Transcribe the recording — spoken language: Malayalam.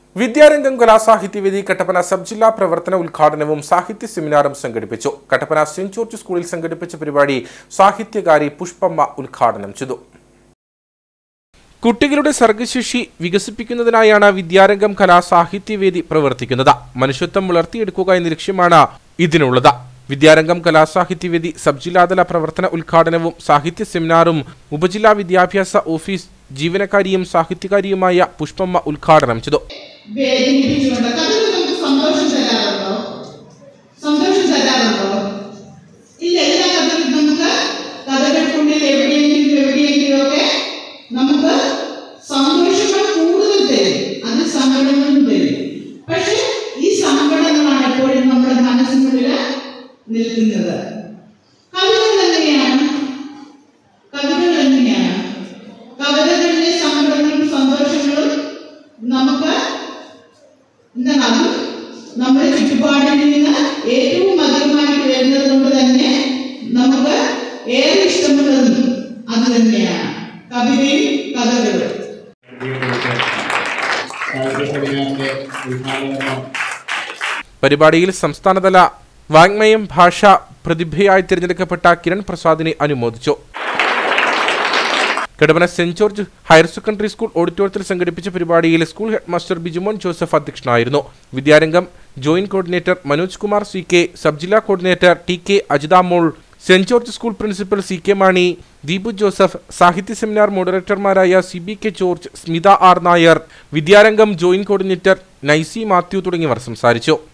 വിദ്യാരംഗം കലാസാഹിത്യവേദി കട്ടപ്പന സബ് ജില്ലാ പ്രവർത്തന ഉദ്ഘാടനവും സാഹിത്യ സെമിനാറും സംഘടിപ്പിച്ചു കട്ടപ്പന സെന്റ് ജോർജ് സ്കൂളിൽ സംഘടിപ്പിച്ച പരിപാടി സാഹിത്യകാരി പുഷ്പമ്മ ഉദ്ഘാടനം ചെയ്തു കുട്ടികളുടെ സർഗശേഷി വികസിപ്പിക്കുന്നതിനായാണ് വിദ്യാരംഗം കലാസാഹിത്യവേദി പ്രവർത്തിക്കുന്നത് മനുഷ്യത്വം വളർത്തിയെടുക്കുക എന്ന ലക്ഷ്യമാണ് ഇതിനുള്ളത് വിദ്യാരംഗം കലാസാഹിത്യവേദി സബ് ജില്ലാതല പ്രവർത്തന ഉദ്ഘാടനവും സാഹിത്യ സെമിനാറും ഉപജില്ലാ വിദ്യാഭ്യാസ ഓഫീസ് ജീവനക്കാരിയും സാഹിത്യകാരിയുമായ പുഷ്പമ്മ ഉദ്ഘാടനം ചെയ്തു വേദനിപ്പിച്ചുകൊണ്ട് കഥകൾ നമുക്ക് സന്തോഷം തരാറുണ്ടോ സന്തോഷം തരാറുണ്ടോ ഇല്ല എല്ലാ കഥകളും നമുക്ക് കഥകൾക്കുള്ളിൽ എവിടെയെങ്കിലും എവിടെയെങ്കിലും ഒക്കെ നമുക്ക് സന്തോഷങ്ങൾ കൂടുതൽ തരും അത് സങ്കടങ്ങളും തരും പക്ഷെ ഈ സങ്കടങ്ങളാണ് എപ്പോഴും നമ്മുടെ മനസ്സിനുള്ളിൽ നിൽക്കുന്നത് കവിതകൾ എങ്ങനെയാണ് കവിതകൾ എങ്ങനെയാണ് കവിതകളിലെ സങ്കടങ്ങളും സന്തോഷങ്ങളും നമുക്ക് എന്താണ് അതും നമ്മുടെ ചുറ്റുപാടിൽ നിന്ന് ഏറ്റവും അധികമായിട്ട് വരുന്നത് കൊണ്ട് തന്നെ നമുക്ക് ഏറെ ഇഷ്ടമുള്ളതും അത് തന്നെയാണ് കവിതയും കഥകളും സാഹിത്യസെമിനാറിന്റെ ഉദ്ഘാടനം പരിപാടിയിൽ സംസ്ഥാനതല വാങ്മയം ഭാഷ പ്രതിഭയായി തിരഞ്ഞെടുക്കപ്പെട്ട കിരൺ പ്രസാദിനെ അനുമോദിച്ചു Kadavana Saint George higher secondary school ഓഡിറ്റോറിയത്തിൽ സംഘടിപ്പിച്ച പരിപാടിയിൽ school head master Bijumon Joseph അധ്യക്ഷനായിരുന്നു Vidyarangam joint coordinator Manoj Kumar C K sub ജില്ലാ coordinator T K Ajithamol Saint George school principal C K Mani Deepu Joseph സാഹിത്യ സെമിനാർ മോഡറേറ്റർമാരായ C B K George Smitha R Nair Vidyarangam joint coordinator Naisy Mathew തുടങ്ങിയവർ സംസാരിച്ചു